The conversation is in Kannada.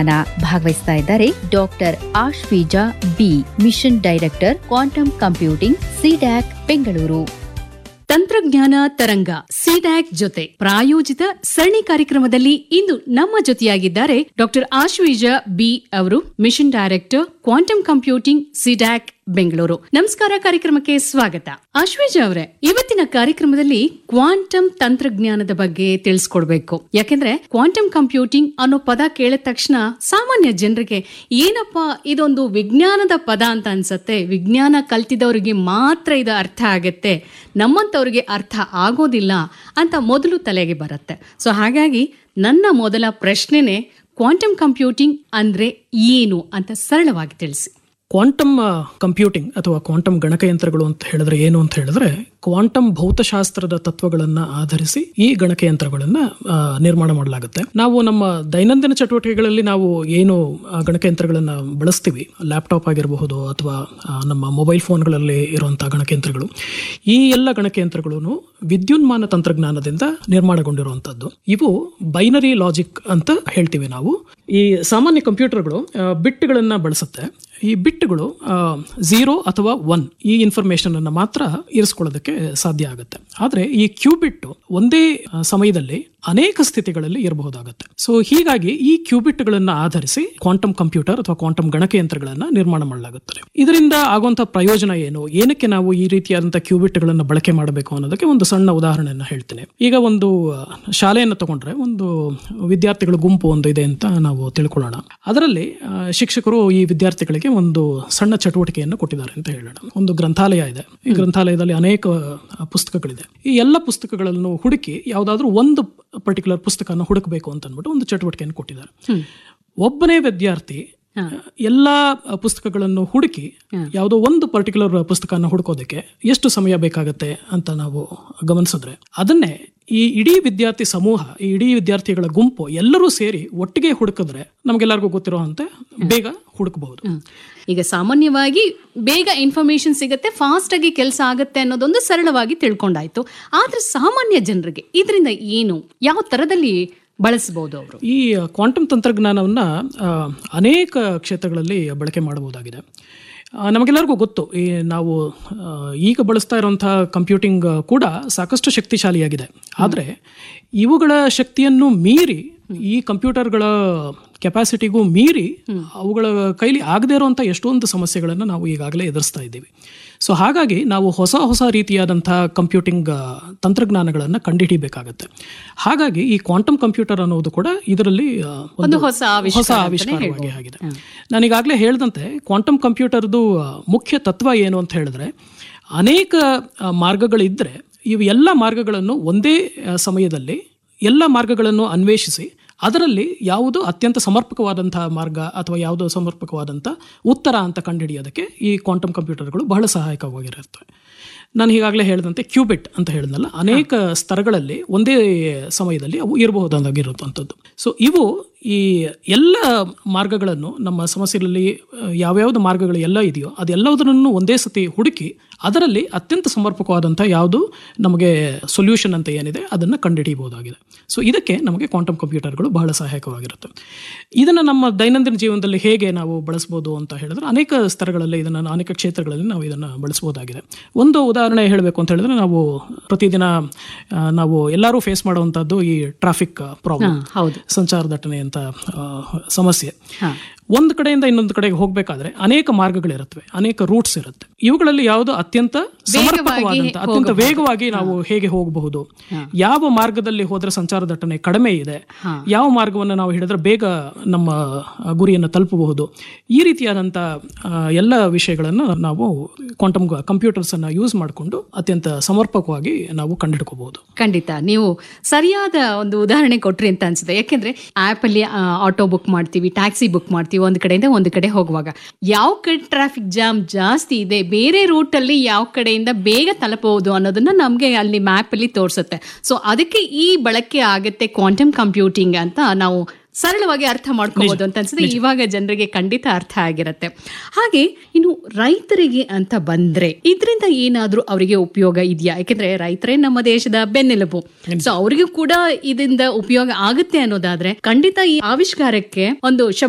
ತಂತ್ರಜ್ಞಾನ ಭಾಗವಹಿಸ್ತಾ ಇದ್ದಾರೆ doctor Ashwija B mission director quantum computing CDAC Bengaluru ತಂತ್ರಜ್ಞಾನ ತರಂಗ ಸಿಡ್ಯಾಕ್ ಜೊತೆ ಪ್ರಾಯೋಜಿತ ಸರಣಿ ಕಾರ್ಯಕ್ರಮದಲ್ಲಿ ಇಂದು ನಮ್ಮ ಜೊತೆಯಾಗಿದ್ದಾರೆ ಡಾಕ್ಟರ್ ಆಶ್ವೀಜ ಬಿ ಅವರು mission director quantum computing CDAC Bengaluru ನಮಸ್ಕಾರ ಕಾರ್ಯಕ್ರಮಕ್ಕೆ ಸ್ವಾಗತ ಆಶ್ವೇಜ ಅವರೇ ಇವತ್ತಿನ ಕಾರ್ಯಕ್ರಮದಲ್ಲಿ ಕ್ವಾಂಟಮ್ ತಂತ್ರಜ್ಞಾನದ ಬಗ್ಗೆ ತಿಳಿಸ್ಕೊಡ್ಬೇಕು ಯಾಕೆಂದ್ರೆ ಕ್ವಾಂಟಮ್ ಕಂಪ್ಯೂಟಿಂಗ್ ಅನ್ನೋ ಪದ ಕೇಳಿದ ತಕ್ಷಣ ಸಾಮಾನ್ಯ ಜನರಿಗೆ ಏನಪ್ಪಾ ಇದೊಂದು ವಿಜ್ಞಾನದ ಪದ ಅಂತ ಅನ್ಸತ್ತೆ ವಿಜ್ಞಾನ ಕಲ್ತಿದವರಿಗೆ ಮಾತ್ರ ಇದು ಅರ್ಥ ಆಗತ್ತೆ ನಮ್ಮಂತವ್ರಿಗೆ ಅರ್ಥ ಆಗೋದಿಲ್ಲ ಅಂತ ಮೊದಲು ತಲೆಗೆ ಬರುತ್ತೆ ಸೊ ಹಾಗಾಗಿ ನನ್ನ ಮೊದಲ ಪ್ರಶ್ನೆನೇ ಕ್ವಾಂಟಮ್ ಕಂಪ್ಯೂಟಿಂಗ್ ಅಂದ್ರೆ ಏನು ಅಂತ ಸರಳವಾಗಿ ತಿಳಿಸಿ ಕ್ವಾಂಟಮ್ ಕಂಪ್ಯೂಟಿಂಗ್ ಅಥವಾ ಕ್ವಾಂಟಮ್ ಗಣಕಯಂತ್ರಗಳು ಅಂತ ಹೇಳಿದ್ರೆ ಏನು ಅಂತ ಹೇಳಿದ್ರೆ ಕ್ವಾಂಟಮ್ ಭೌತಶಾಸ್ತ್ರದ ತತ್ವಗಳನ್ನ ಆಧರಿಸಿ ಈ ಗಣಕಯಂತ್ರಗಳನ್ನ ಆ, ನಿರ್ಮಾಣ ಮಾಡಲಾಗುತ್ತೆ ನಾವು ನಮ್ಮ ದೈನಂದಿನ ಚಟುವಟಿಕೆಗಳಲ್ಲಿ ನಾವು ಏನು ಆ, ಗಣಕಯಂತ್ರಗಳನ್ನ ಬಳಸ್ತೀವಿ ಲ್ಯಾಪ್ಟಾಪ್ ಆಗಿರಬಹುದು ಅಥವಾ ಆ, ನಮ್ಮ ಮೊಬೈಲ್ ಫೋನ್ಗಳಲ್ಲಿ ಇರುವಂತಹ ಗಣಕಯಂತ್ರಗಳು ಈ ಎಲ್ಲ ಗಣಕಯಂತ್ರಗಳು ವಿದ್ಯುನ್ಮಾನ ತಂತ್ರಜ್ಞಾನದಿಂದ ನಿರ್ಮಾಣಗೊಂಡಿರುವಂತದ್ದು ಇವು ಬೈನರಿ ಲಾಜಿಕ್ ಅಂತ ಹೇಳ್ತೀವಿ ನಾವು ಈ ಸಾಮಾನ್ಯ ಕಂಪ್ಯೂಟರ್ಗಳು ಆ, ಬಿಟ್ಗಳನ್ನ ಬಳಸುತ್ತೆ ಈ ಬಿಟ್ಗಳು ಝೀರೋ ಅಥವಾ ಒನ್ ಈ ಇನ್ಫಾರ್ಮೇಶನ್ ಅನ್ನ ಮಾತ್ರ ಇರಿಸ್ಕೊಳ್ಳೋದಕ್ಕೆ ಸಾಧ್ಯ ಆಗುತ್ತೆ ಆದ್ರೆ ಈ ಕ್ಯೂಬಿಟ್ ಒಂದೇ ಆ, ಸಮಯದಲ್ಲಿ ಅನೇಕ ಸ್ಥಿತಿಗಳಲ್ಲಿ ಇರಬಹುದಾಗುತ್ತೆ ಸೊ ಹೀಗಾಗಿ ಈ ಕ್ಯೂಬಿಟ್ಗಳನ್ನ ಆಧರಿಸಿ ಕ್ವಾಂಟಮ್ ಕಂಪ್ಯೂಟರ್ ಅಥವಾ ಕ್ವಾಂಟಮ್ ಗಣಕಯಂತ್ರಗಳನ್ನ ನಿರ್ಮಾಣ ಮಾಡಲಾಗುತ್ತದೆ ಇದರಿಂದ ಆಗುವಂತಹ ಪ್ರಯೋಜನ ಏನು ಏನಕ್ಕೆ ನಾವು ಈ ರೀತಿಯಾದಂತಹ ಕ್ಯೂಬಿಟ್ಗಳನ್ನ ಬಳಕೆ ಮಾಡಬೇಕು ಅನ್ನೋದಕ್ಕೆ ಒಂದು ಸಣ್ಣ ಉದಾಹರಣೆಯನ್ನ ಹೇಳ್ತೇನೆ ಈಗ ಒಂದು ಆ, ಶಾಲೆಯನ್ನು ತಗೊಂಡ್ರೆ ಒಂದು ವಿದ್ಯಾರ್ಥಿಗಳ ಗುಂಪು ಒಂದು ಇದೆ ಅಂತ ನಾವು ತಿಳ್ಕೊಳ್ಳೋಣ ಅದರಲ್ಲಿ ಆ, ಶಿಕ್ಷಕರು ಈ ವಿದ್ಯಾರ್ಥಿಗಳಿಗೆ ಒಂದು ಸಣ್ಣ ಚಟುವಟಿಕೆಯನ್ನು ಕೊಟ್ಟಿದ್ದಾರೆ ಅಂತ ಹೇಳೋಣ ಒಂದು ಗ್ರಂಥಾಲಯ ಇದೆ ಈ ಗ್ರಂಥಾಲಯದಲ್ಲಿ ಅನೇಕ ಆ, ಪುಸ್ತಕಗಳಿದೆ ಈ ಎಲ್ಲ ಪುಸ್ತಕಗಳನ್ನು ಹುಡುಕಿ ಯಾವುದಾದ್ರೂ ಒಂದು ಪರ್ಟಿಕ್ಯುಲರ್ ಪುಸ್ತಕನ ಹುಡುಕಬೇಕು ಅಂತ ಅಂದ್ಬಿಟ್ಟು ಒಂದು ಚಟುವಟಿಕೆಯನ್ನು ಕೊಟ್ಟಿದ್ದಾರೆ ಒಬ್ಬನೇ ವಿದ್ಯಾರ್ಥಿ ಎಲ್ಲ ಪುಸ್ತಕಗಳನ್ನು ಹುಡುಕಿ ಯಾವುದೋ ಒಂದು ಪರ್ಟಿಕ್ಯುಲರ್ ಪುಸ್ತಕನ ಹುಡುಕೋದಕ್ಕೆ ಎಷ್ಟು ಸಮಯ ಬೇಕಾಗತ್ತೆ ಅಂತ ನಾವು ಗಮನಿಸಿದ್ರೆ ಅದನ್ನೇ ಈ ಇಡೀ ವಿದ್ಯಾರ್ಥಿ ಸಮೂಹ ಈ ಇಡೀ ವಿದ್ಯಾರ್ಥಿಗಳ ಗುಂಪು ಎಲ್ಲರೂ ಸೇರಿ ಒಟ್ಟಿಗೆ ಹುಡುಕಿದ್ರೆ ನಮ್ಗೆಲ್ಲರಿಗೂ ಗೊತ್ತಿರುವಂತೆ ಬೇಗ ಹುಡುಕಬಹುದು ಈಗ ಸಾಮಾನ್ಯವಾಗಿ ಬೇಗ ಇನ್ಫಾರ್ಮೇಶನ್ ಸಿಗತ್ತೆ ಫಾಸ್ಟ್ ಆಗಿ ಕೆಲಸ ಆಗತ್ತೆ ಅನ್ನೋದೊಂದು ಸರಳವಾಗಿ ತಿಳ್ಕೊಂಡಾಯ್ತು ಆದ್ರೆ ಸಾಮಾನ್ಯ ಜನರಿಗೆ ಇದರಿಂದ ಏನು ಯಾವ ತರದಲ್ಲಿ ಬಳಸಬಹುದು ಅವರು ಈ ಕ್ವಾಂಟಮ್ ತಂತ್ರಜ್ಞಾನವನ್ನ ಆ, ಅನೇಕ ಕ್ಷೇತ್ರಗಳಲ್ಲಿ ಬಳಕೆ ಮಾಡಬಹುದಾಗಿದೆ ಆ, ನಮಗೆಲ್ಲರಿಗೂ ಗೊತ್ತು ಈ ನಾವು ಆ, ಈಗ ಬಳಸ್ತಾ ಇರುವಂತಹ ಕಂಪ್ಯೂಟಿಂಗ್ ಕೂಡ ಸಾಕಷ್ಟು ಶಕ್ತಿಶಾಲಿಯಾಗಿದೆ ಆದರೆ ಇವುಗಳ ಶಕ್ತಿಯನ್ನು ಮೀರಿ ಈ ಕಂಪ್ಯೂಟರ್ಗಳ ಕೆಪಾಸಿಟಿಗೂ ಮೀರಿ ಅವುಗಳ ಕೈಲಿ ಆಗದೇ ಇರುವಂಥ ಎಷ್ಟೊಂದು ಸಮಸ್ಯೆಗಳನ್ನು ನಾವು ಈಗಾಗಲೇ ಎದುರಿಸ್ತಾ ಇದ್ದೀವಿ ಸೊ ಹಾಗಾಗಿ ನಾವು ಹೊಸ ಹೊಸ ರೀತಿಯಾದಂತಹ ಕಂಪ್ಯೂಟಿಂಗ್ ಆ, ತಂತ್ರಜ್ಞಾನಗಳನ್ನು ಕಂಡುಹಿಡಿಬೇಕಾಗತ್ತೆ ಹಾಗಾಗಿ ಈ ಕ್ವಾಂಟಮ್ ಕಂಪ್ಯೂಟರ್ ಅನ್ನೋದು ಕೂಡ ಇದರಲ್ಲಿ ಆ, ಒಂದು ಹೊಸ ಆವಿಷ್ಕಾರ ಹೊಸ ಆವಿಷ್ಕಾರವಾಗಿ ಆಗಿದೆ ನಾನೀಗಾಗಲೇ ಹೇಳಿದಂತೆ ಕ್ವಾಂಟಮ್ ಕಂಪ್ಯೂಟರ್ದು ಆ, ಮುಖ್ಯ ತತ್ವ ಏನು ಅಂತ ಹೇಳಿದ್ರೆ ಅನೇಕ ಆ, ಮಾರ್ಗಗಳಿದ್ರೆ ಇವು ಎಲ್ಲ ಮಾರ್ಗಗಳನ್ನು ಒಂದೇ ಆ, ಸಮಯದಲ್ಲಿ ಎಲ್ಲ ಮಾರ್ಗಗಳನ್ನು ಅನ್ವೇಷಿಸಿ ಅದರಲ್ಲಿ ಯಾವುದು ಅತ್ಯಂತ ಸಮರ್ಪಕವಾದಂತಹ ಮಾರ್ಗ ಅಥವಾ ಯಾವುದೋ ಸಮರ್ಪಕವಾದಂಥ ಉತ್ತರ ಅಂತ ಕಂಡುಹಿಡಿಯೋದಕ್ಕೆ ಈ ಕ್ವಾಂಟಮ್ ಕಂಪ್ಯೂಟರ್ಗಳು ಬಹಳ ಸಹಾಯಕವಾಗಿರುತ್ತವೆ ನಾನು ಈಗಾಗಲೇ ಹೇಳಿದಂತೆ ಕ್ಯೂಬಿಟ್ ಅಂತ ಹೇಳಿದ್ನಲ್ಲ ಅನೇಕ ಸ್ತರಗಳಲ್ಲಿ ಒಂದೇ ಸಮಯದಲ್ಲಿ ಅವು ಇರಬಹುದಾಗಿರುವಂಥದ್ದು ಸೊ ಇವು ಈ ಎಲ್ಲ ಮಾರ್ಗಗಳನ್ನು ನಮ್ಮ ಸಮಸ್ಯೆಗಳಲ್ಲಿ ಆ, ಯಾವ್ಯಾವ್ದು ಮಾರ್ಗಗಳು ಎಲ್ಲ ಇದೆಯೋ ಅದೆಲ್ಲದರನ್ನು ಒಂದೇ ಸತಿ ಹುಡುಕಿ ಅದರಲ್ಲಿ ಅತ್ಯಂತ ಸಮರ್ಪಕವಾದಂಥ ಯಾವುದು ನಮಗೆ ಸೊಲ್ಯೂಷನ್ ಅಂತ ಏನಿದೆ ಅದನ್ನು ಕಂಡುಹಿಡಿಯಬಹುದಾಗಿದೆ ಸೊ ಇದಕ್ಕೆ ನಮಗೆ ಕ್ವಾಂಟಮ್ ಕಂಪ್ಯೂಟರ್ಗಳು ಬಹಳ ಸಹಾಯಕವಾಗಿರುತ್ತೆ ಇದನ್ನು ನಮ್ಮ ದೈನಂದಿನ ಜೀವನದಲ್ಲಿ ಹೇಗೆ ನಾವು ಬಳಸ್ಬೋದು ಅಂತ ಹೇಳಿದ್ರೆ ಅನೇಕ ಸ್ತರಗಳಲ್ಲಿ ಇದನ್ನು ಅನೇಕ ಕ್ಷೇತ್ರಗಳಲ್ಲಿ ನಾವು ಇದನ್ನು ಬಳಸ್ಬೋದಾಗಿದೆ ಒಂದು ಉದಾಹರಣೆ ಹೇಳಬೇಕು ಅಂತ ಹೇಳಿದ್ರೆ ನಾವು ಪ್ರತಿದಿನ ಆ, ನಾವು ಎಲ್ಲರೂ ಫೇಸ್ ಮಾಡುವಂಥದ್ದು ಈ ಟ್ರಾಫಿಕ್ ಪ್ರಾಬ್ಲಮ್ ಹೌದು ಸಂಚಾರ ದಟ್ಟಣೆ ಅಂತ ಆ, ಸಮಸ್ಯೆ ಒಂದು ಕಡೆಯಿಂದ ಇನ್ನೊಂದು ಕಡೆಗೆ ಹೋಗಬೇಕಾದ್ರೆ ಅನೇಕ ಮಾರ್ಗಗಳಿರುತ್ತವೆ ಅನೇಕ ರೂಟ್ಸ್ ಇರುತ್ತೆ ಇವುಗಳಲ್ಲಿ ಯಾವುದು ಅತ್ಯಂತ ಸಮರ್ಪಕವಾದಂತ ಅತ್ಯಂತ ವೇಗವಾಗಿ ನಾವು ಹೇಗೆ ಹೋಗಬಹುದು ಯಾವ ಮಾರ್ಗದಲ್ಲಿ ಹೋದ್ರೆ ಸಂಚಾರ ದಟ್ಟಣೆ ಕಡಿಮೆ ಇದೆ ಯಾವ ಮಾರ್ಗವನ್ನು ನಾವು ಹಿಡಿದ್ರೆ ಬೇಗ ನಮ್ಮ ಆ, ಗುರಿಯನ್ನು ತಲುಪಬಹುದು ಈ ರೀತಿಯಾದಂಥ ಆ, ಎಲ್ಲ ವಿಷಯಗಳನ್ನು ನಾವು ಕ್ವಾಂಟಮ್ ಕಂಪ್ಯೂಟರ್ಸ್ ಅನ್ನ ಯೂಸ್ ಮಾಡಿಕೊಂಡು ಅತ್ಯಂತ ಸಮರ್ಪಕವಾಗಿ ನಾವು ಕಂಡುಹಿಡ್ಕೋಬಹುದು ಖಂಡಿತ ನೀವು ಸರಿಯಾದ ಒಂದು ಉದಾಹರಣೆ ಕೊಟ್ರಿ ಅಂತ ಅನ್ಸುತ್ತೆ ಯಾಕೆಂದ್ರೆ ಆಪ್ ಅಲ್ಲಿ ಆಟೋ ಬುಕ್ ಮಾಡ್ತೀವಿ ಟ್ಯಾಕ್ಸಿ ಬುಕ್ ಮಾಡ್ತೀವಿ ಒಂದ್ ಕಡೆಯಿಂದ ಒಂದ್ ಕಡೆ ಹೋಗುವಾಗ ಯಾವ ಕಡೆ ಟ್ರಾಫಿಕ್ ಜಾಮ್ ಜಾಸ್ತಿ ಇದೆ ಬೇರೆ ರೂಟ್ ಅಲ್ಲಿ ಯಾವ ಕಡೆಯಿಂದ ಬೇಗ ತಲುಪಬಹುದು ಅನ್ನೋದನ್ನ ನಮ್ಗೆ ಅಲ್ಲಿ ಮ್ಯಾಪ್ ಅಲ್ಲಿ ತೋರಿಸುತ್ತೆ ಸೊ ಅದಕ್ಕೆ ಈ ಬಳಕೆ ಆಗತ್ತೆ ಕ್ವಾಂಟಮ್ ಕಂಪ್ಯೂಟಿಂಗ್ ಅಂತ ನಾವು ಸರಳವಾಗಿ ಅರ್ಥ ಮಾಡ್ಕೋಬಹುದು ಅಂತ ಅನ್ಸುತ್ತೆ ಇವಾಗ ಜನರಿಗೆ ಖಂಡಿತ ಅರ್ಥ ಆಗಿರತ್ತೆ ಹಾಗೆ ಇನ್ನು ರೈತರಿಗೆ ಅಂತ ಬಂದ್ರೆ ಇದರಿಂದ ಏನಾದ್ರೂ ಅವರಿಗೆ ಉಪಯೋಗ ಇದೆಯಾ ಯಾಕೆಂದ್ರೆ ರೈತರೇ ನಮ್ಮ ದೇಶದ ಬೆನ್ನೆಲುಬು ಸೊ ಅವರಿಗೂ ಕೂಡ ಇದರಿಂದ ಉಪಯೋಗ ಆಗುತ್ತೆ ಅನ್ನೋದಾದ್ರೆ ಖಂಡಿತ ಈ ಆವಿಷ್ಕಾರಕ್ಕೆ ಒಂದು